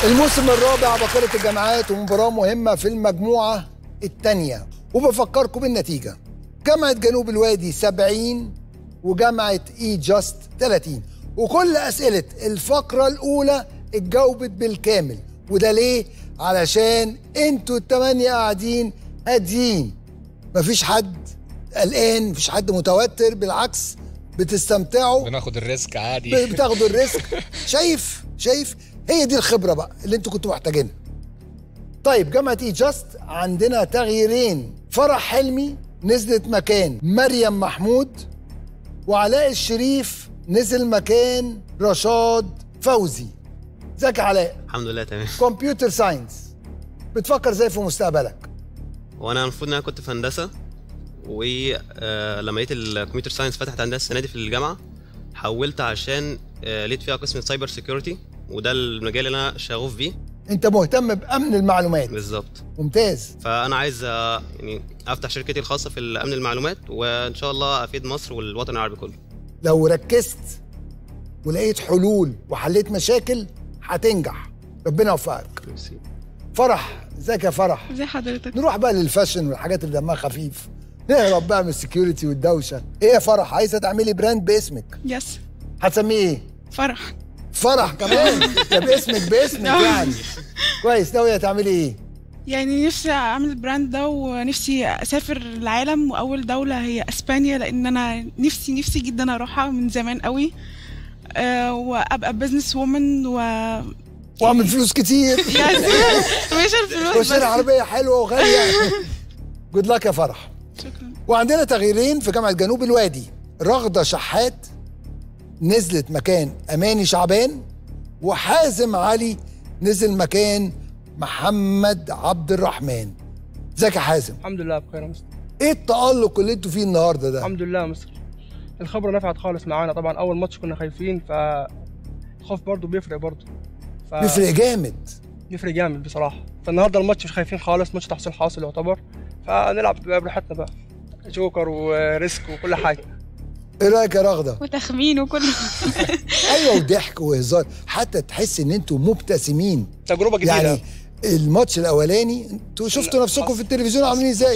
الموسم الرابع بقرة الجامعات ومباراة مهمة في المجموعة الثانية وبفكركم بالنتيجة جامعة جنوب الوادي 70 وجامعة اي جاست 30 وكل أسئلة الفقرة الأولى اتجاوبت بالكامل وده ليه؟ علشان انتوا التمانية قاعدين هاديين مفيش حد قلقان مفيش حد متوتر بالعكس بتستمتعوا بناخد الريسك عادي بتاخدوا الريسك شايف شايف هي دي الخبره بقى اللي انتوا كنتوا محتاجينها طيب جامعه اي جاست عندنا تغييرين فرح حلمي نزلت مكان مريم محمود وعلاء الشريف نزل مكان رشاد فوزي ازيك يا علاء الحمد لله تمام كمبيوتر ساينس بتفكر ازاي في مستقبلك وانا المفروض ان انا كنت في هندسه ولما لقيت الكمبيوتر ساينس فتحت هندسه السنه دي في الجامعه حولت عشان آه، لقيت فيها قسم سايبر سيكيورتي وده المجال اللي انا شغوف بيه انت مهتم بامن المعلومات بالظبط ممتاز فانا عايز آه، يعني افتح شركتي الخاصه في امن المعلومات وان شاء الله افيد مصر والوطن العربي كله لو ركزت ولقيت حلول وحليت مشاكل هتنجح ربنا يوفقك ميرسي. فرح ازيك يا فرح ازي حضرتك نروح بقى للفاشن والحاجات اللي دمها خفيف نهرب بقى من السكيورتي والدوشه ايه يا فرح عايزه تعملي براند باسمك يس هتسميه ايه فرح فرح كمان ده باسمك باسمك يعني كويس ناويه تعملي ايه يعني نفسي اعمل البراند ده ونفسي اسافر العالم واول دوله هي اسبانيا لان انا نفسي نفسي جدا اروحها من زمان قوي أه وابقى بزنس وومن و واعمل فلوس كتير مش الفلوس وشارع بس عربيه حلوه وغاليه جود لك يا فرح شكرا وعندنا تغييرين في جامعة جنوب الوادي رغدة شحات نزلت مكان أماني شعبان وحازم علي نزل مكان محمد عبد الرحمن ازيك يا حازم الحمد لله بخير يا مستر ايه التألق اللي انتوا فيه النهارده ده الحمد لله يا مستر الخبرة نفعت خالص معانا طبعا أول ماتش كنا خايفين فالخوف برضه بيفرق برضه ف... بيفرق جامد بيفرق جامد بصراحة فالنهارده الماتش مش خايفين خالص ماتش تحصيل حاصل يعتبر فنلعب بقى براحتنا بقى جوكر وريسك وكل حاجة ايه رايك يا رغدة وتخمين وكل ايوه وضحك وهزار حتى تحس ان انتوا مبتسمين تجربة جديدة يعني الماتش الاولاني انتوا شفتوا نفسكم في التلفزيون عاملين ازاي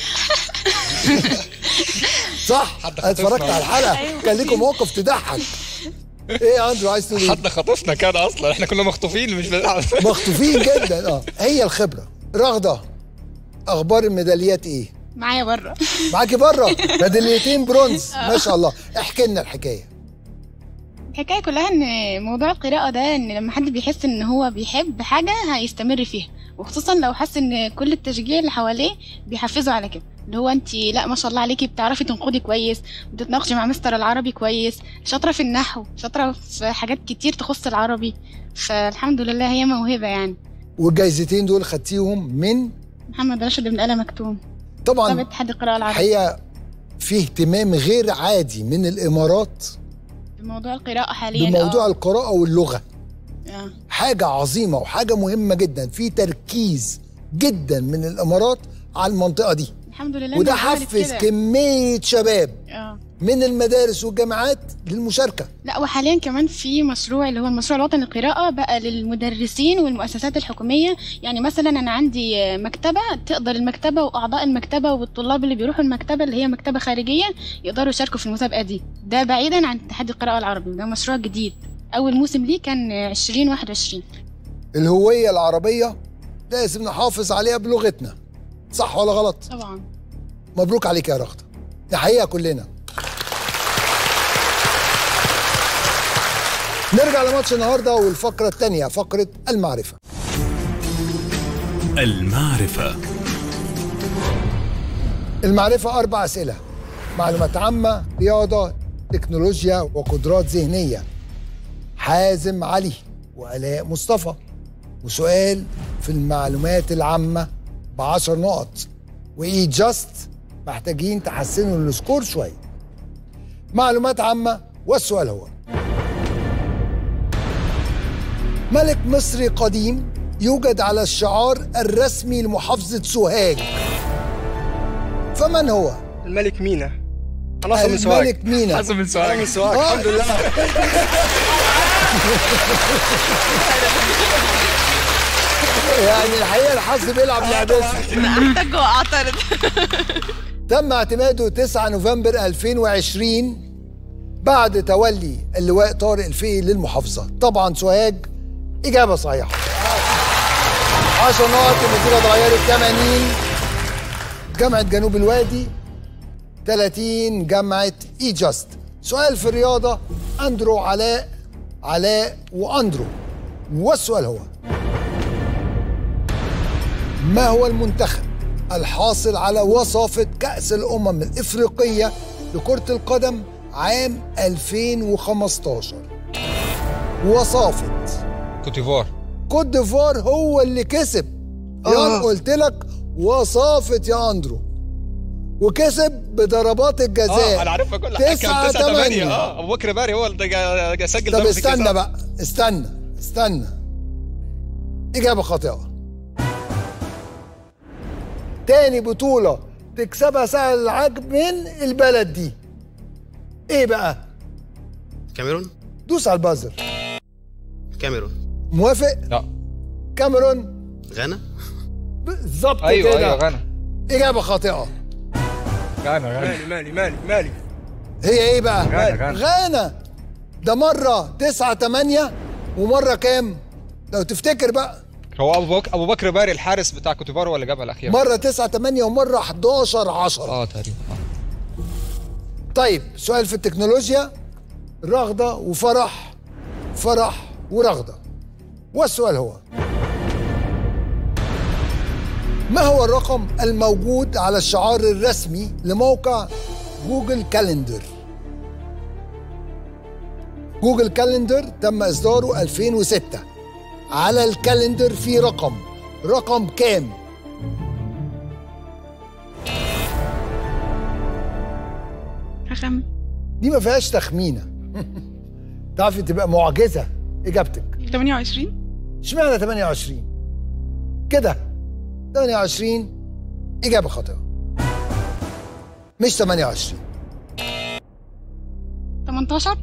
صح حد أنا اتفرجت خطفنا. على الحلقه كان لكم موقف تضحك ايه يا اندرو عايز تقول ايه حد خطفنا كان اصلا احنا كنا مخطوفين مش بنلعب مخطوفين جدا اه هي الخبره رغده اخبار الميداليات ايه معايا بره معاكي بره ميداليتين برونز ما شاء الله احكي لنا الحكايه الحكاية كلها ان موضوع القراءة ده ان لما حد بيحس ان هو بيحب حاجة هيستمر فيها وخصوصا لو حس ان كل التشجيع اللي حواليه بيحفزوا على كده اللي هو انت لا ما شاء الله عليكي بتعرفي تنقدي كويس بتتناقشي مع مستر العربي كويس شاطرة في النحو شاطرة في حاجات كتير تخص العربي فالحمد لله هي موهبة يعني والجايزتين دول خدتيهم من محمد راشد بن آلة مكتوم طبعا طبعا اتحاد القراءة العربية الحقيقه في اهتمام غير عادي من الامارات بموضوع القراءة حاليا بموضوع القراءه واللغه آه. حاجه عظيمه وحاجه مهمه جدا في تركيز جدا من الامارات على المنطقه دي الحمد لله وده إنها عملت حفز كده. كميه شباب اه من المدارس والجامعات للمشاركه لا وحاليا كمان في مشروع اللي هو المشروع الوطني للقراءة بقى للمدرسين والمؤسسات الحكومية يعني مثلا أنا عندي مكتبة تقدر المكتبة وأعضاء المكتبة والطلاب اللي بيروحوا المكتبة اللي هي مكتبة خارجية يقدروا يشاركوا في المسابقة دي ده بعيدا عن اتحاد القراءة العربي ده مشروع جديد أول موسم ليه كان 2021 الهويه العربيه لازم نحافظ عليها بلغتنا صح ولا غلط طبعا مبروك عليك يا رغده دي حقيقه كلنا نرجع لماتش النهارده والفقره الثانيه فقره المعرفه المعرفة المعرفة أربع أسئلة معلومات عامة رياضة تكنولوجيا وقدرات ذهنية حازم علي وآلاء مصطفى وسؤال في المعلومات العامة بعشر نقط وإي جاست محتاجين تحسنوا السكور شوية معلومات عامة والسؤال هو ملك مصري قديم يوجد على الشعار الرسمي لمحافظة سوهاج فمن هو؟ الملك مينا حناصر من سواق الملك مينا حسب أنا من السؤال سواق آه. الحمد لله يعني الحقيقه الحظ بيلعب لعبته احتاج اعترض تم اعتماده 9 نوفمبر 2020 بعد تولي اللواء طارق الفقي للمحافظة طبعا سوهاج إجابة صحيحة 10 نقط النتيجة اتغيرت 80 جامعة جنوب الوادي 30 جامعة إيجاست سؤال في الرياضة أندرو علاء علاء وأندرو والسؤال هو ما هو المنتخب الحاصل على وصافة كأس الأمم الإفريقية لكرة القدم عام 2015 وصافة كوتيفوار كوت ديفوار هو اللي كسب يا قلت لك وصافة يا أندرو وكسب بضربات الجزاء اه انا عارفها كل حاجه تسعة 9 8 تمانية. اه ابو بكر باري هو اللي جا- جا- سجل طب ضربة الجزاء. استنى بقى استنى استنى إجابة خاطئة تاني بطولة تكسبها سهل العجب من البلد دي ايه بقى؟ كاميرون دوس على البازر كاميرون موافق؟ لا كاميرون غانا بالظبط ايوه كده ايوه غانا إجابة خاطئة غانا غانا مالي مالي مالي مالي هي ايه بقى؟ غانا غانا غانا ده مرة تسعة تمانية ومرة كام؟ لو تفتكر بقى هو ابو بكر ابو بكر باري الحارس بتاع كوتيفوار هو اللي جابها الاخير مرة تسعة تمانية ومرة 11 10 اه تقريبا آه. طيب سؤال في التكنولوجيا رغدة وفرح فرح ورغدة والسؤال هو ما هو الرقم الموجود على الشعار الرسمي لموقع جوجل كالندر جوجل كالندر تم إصداره 2006 على الكالندر في رقم رقم كام هخم دي ما فيهاش تخمينه تعرفي تبقى معجزه اجابتك 28 اشمعنى 28 كده 28 اجابه خاطئه مش 28 18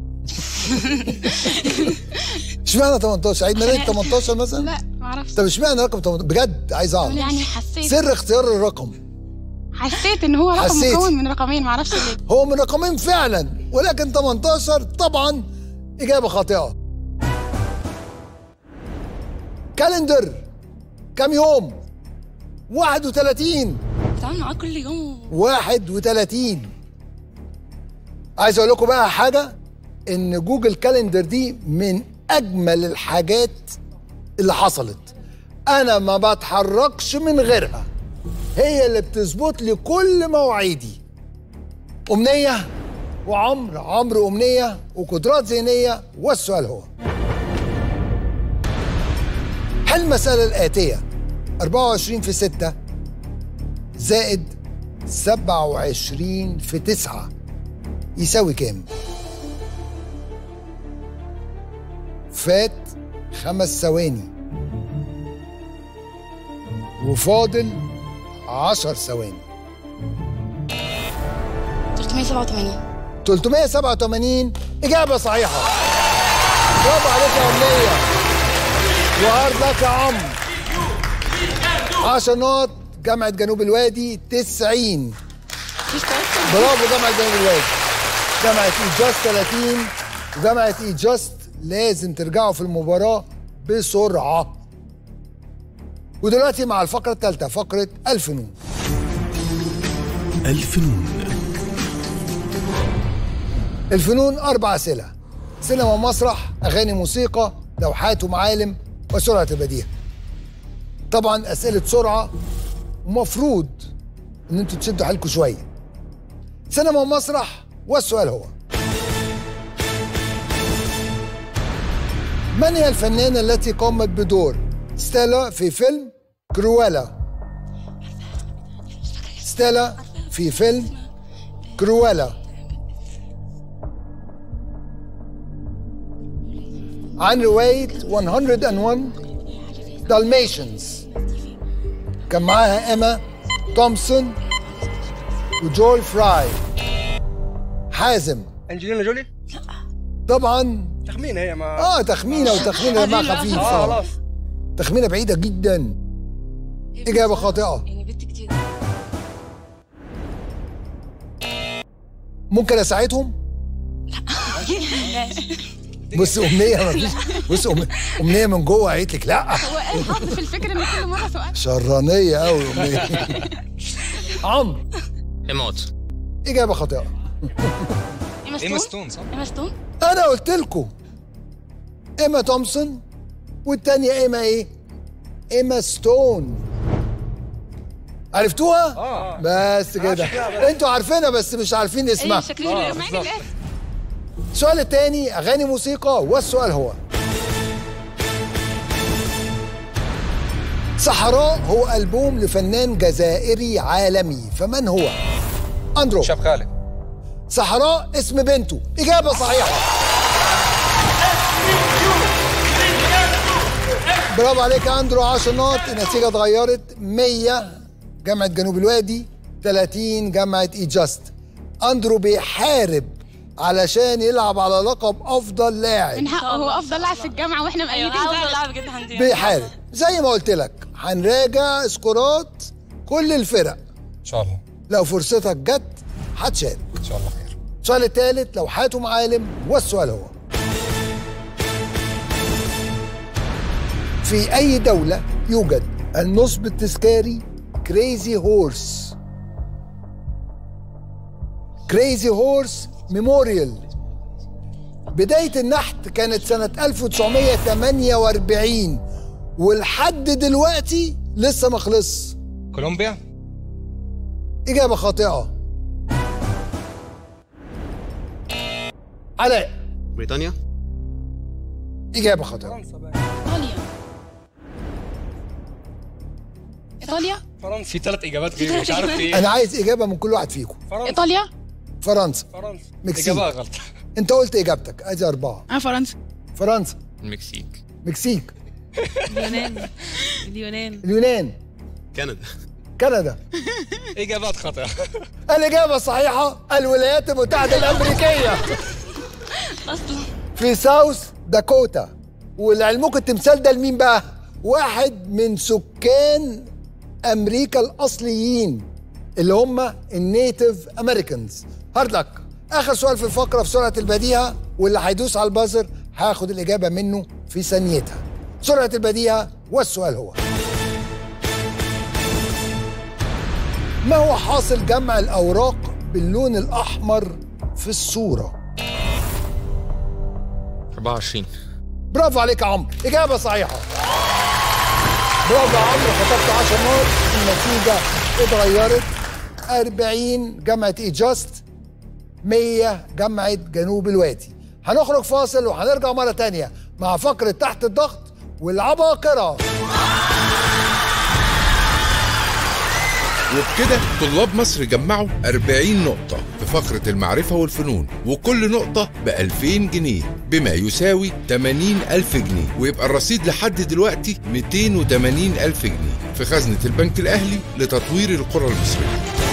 اشمعنى 18 عيد ميلاد 18 مثلا لا معرفش طب اشمعنى رقم 18 بجد عايز اعرف يعني حسيت سر اختيار الرقم حسيت ان هو رقم حسيتي. مكون من رقمين معرفش ليه هو من رقمين فعلا ولكن 18 طبعا إجابة خاطئة كالندر كم يوم 31 بتعامل معاه كل يوم 31 عايز اقول لكم بقى حاجه ان جوجل كالندر دي من اجمل الحاجات اللي حصلت انا ما بتحركش من غيرها هي اللي بتظبط لي كل مواعيدي امنيه وعمر عمرو امنيه وقدرات ذهنيه والسؤال هو هل المساله الاتيه 24 في 6 زائد 27 في 9 يساوي كام؟ فات خمس ثواني وفاضل عشر ثواني 387 387 إجابة صحيحة برافو عليك يا أمنية وهارد لك يا عمرو 10 نقط جامعة جنوب الوادي 90 مفيش تأثر برافو جامعة جنوب الوادي جامعة ايجاست 30 وجامعة ايجاست لازم ترجعوا في المباراة بسرعة ودلوقتي مع الفقرة الثالثة فقرة الفنون الفنون الفنون أربع أسئلة سينما ومسرح أغاني موسيقى لوحات ومعالم وسرعة البديهة طبعا أسئلة سرعة ومفروض إن أنتوا تشدوا حيلكم شوية سينما ومسرح والسؤال هو من هي الفنانة التي قامت بدور ستيلا في فيلم كرويلا ستيلا في فيلم كرويلا عن رواية 101 دالميشنز كان معاها إيما تومسون وجول فراي حازم انجلينا جولي طبعا تخمين هي ما اه تخمينه وتخمينه دمها خفيف اه آه. خلاص تخمينه بعيده جدا اجابه خاطئه يعني بنت جديدة ممكن اساعدهم بص امنيه ما فيش بص أم- امنيه من جوه قالت لك لا هو ايه الحظ في الفكره ان كل مره سؤال شرانيه قوي امنيه عمرو امات اجابه خاطئه ايما ايما ستون ستون صح؟ ايما ستون انا قلت لكم ايما تومسون والتانية ايما ايه ايما ستون عرفتوها اه بس كده انتوا عارفينها بس مش عارفين ايه اسمها شكلي آه، معاك بالظبط. الاسم السؤال الثاني اغاني موسيقى والسؤال هو صحراء هو ألبوم لفنان جزائري عالمي فمن هو؟ أندرو شاب خالد صحراء اسم بنته إجابة صحيحة برافو عليك يا أندرو 10 نقط النتيجة اتغيرت 100 جامعة جنوب الوادي 30 جامعة إيجاست أندرو بيحارب علشان يلعب على لقب أفضل لاعب من حقه هو افضل لاعب في الجامعه واحنا ايوه مقيدين افضل ده لاعب بجد عندي بيحارب زي ما قلت لك هنراجع سكورات كل الفرق ان شاء الله لو فرصتك جت هتشارك ان شاء الله خير السؤال الثالث لو حاتم عالم والسؤال هو في أي دولة يوجد النصب التذكاري كريزي هورس كريزي هورس ميموريال بداية النحت كانت سنة 1948 ولحد دلوقتي لسه ما خلص كولومبيا إجابة خاطئة علاء بريطانيا إجابة خاطئة فرنسا بقى ايطاليا ايطاليا فرنسا في ثلاث اجابات غير مش عارف في ايه أنا عايز إجابة من كل واحد فيكم فرنسا ايطاليا فرنسا فرنسا مكسيك اجابه غلط أنت قلت إجابتك أدي أربعة انا فرنسا فرنسا المكسيك مكسيك اليونان اليونان اليونان كندا كندا اجابات خاطئه الإجابة الصحيحة الولايات المتحدة الأمريكية اصلا في ساوث داكوتا ولعلمكم التمثال ده لمين بقى؟ واحد من سكان أمريكا الأصليين اللي هم النيتيف أمريكانز هارد لك آخر سؤال في الفقرة في سرعة البديهة واللي هيدوس على البازر هاخد الإجابة منه في ثانيتها سرعة البديهة والسؤال هو ما هو حاصل جمع الأوراق باللون الأحمر في الصورة؟ 24 برافو عليك يا عمرو إجابة صحيحة برافو يا عمرو خطبت 10 نقط النتيجة اتغيرت 40 جامعة إيجاست 100 جامعة جنوب الوادي هنخرج فاصل وهنرجع مرة تانية مع فقرة تحت الضغط والعباقرة وبكده طلاب مصر جمعوا 40 نقطة في فقرة المعرفة والفنون وكل نقطة ب 2000 جنيه بما يساوي 80 ألف جنيه ويبقى الرصيد لحد دلوقتي 280 ألف جنيه في خزنة البنك الأهلي لتطوير القرى المصرية